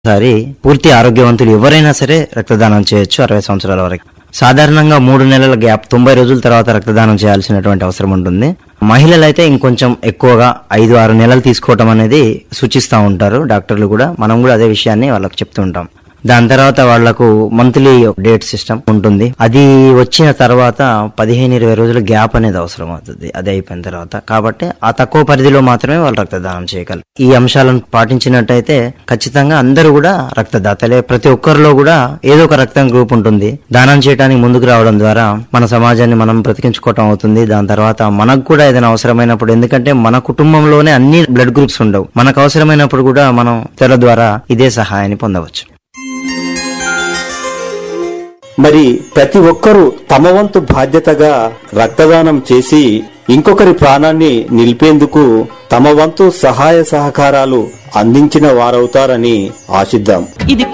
సారి పూర్తి ఆరోగ్యవంతులు ఎవరైనా సరే రక్తదానం చేయొచ్చు అరవై సంవత్సరాల వరకు సాధారణంగా మూడు నెలల గ్యాప్ తొంభై రోజుల తర్వాత రక్తదానం చేయాల్సినటువంటి అవసరం ఉంటుంది మహిళలు అయితే ఇంకొంచెం ఎక్కువగా ఐదు ఆరు నెలలు తీసుకోవటం అనేది సూచిస్తూ ఉంటారు డాక్టర్లు కూడా మనం కూడా అదే విషయాన్ని వాళ్ళకి చెప్తూ ఉంటాం దాని తర్వాత వాళ్లకు మంత్లీ డేట్ సిస్టమ్ ఉంటుంది అది వచ్చిన తర్వాత పదిహేను ఇరవై రోజుల గ్యాప్ అనేది అవసరం అవుతుంది అది అయిపోయిన తర్వాత కాబట్టి ఆ తక్కువ పరిధిలో మాత్రమే వాళ్ళు రక్తదానం చేయగలరు ఈ అంశాలను పాటించినట్టయితే ఖచ్చితంగా అందరూ కూడా రక్తదాతలే ప్రతి ఒక్కరిలో కూడా ఏదో ఒక రక్తం గ్రూప్ ఉంటుంది దానం చేయడానికి ముందుకు రావడం ద్వారా మన సమాజాన్ని మనం బ్రతికించుకోవటం అవుతుంది దాని తర్వాత మనకు కూడా ఏదైనా అవసరమైనప్పుడు ఎందుకంటే మన కుటుంబంలోనే అన్ని బ్లడ్ గ్రూప్స్ ఉండవు మనకు అవసరమైనప్పుడు కూడా మనం తెర ద్వారా ఇదే సహాయాన్ని పొందవచ్చు మరి ప్రతి ఒక్కరూ తమ వంతు బాధ్యతగా రక్తదానం చేసి ఇంకొకరి ప్రాణాన్ని నిలిపేందుకు తమ వంతు సహాయ సహకారాలు అందించిన వారవుతారని ఆశిద్దాం ఇది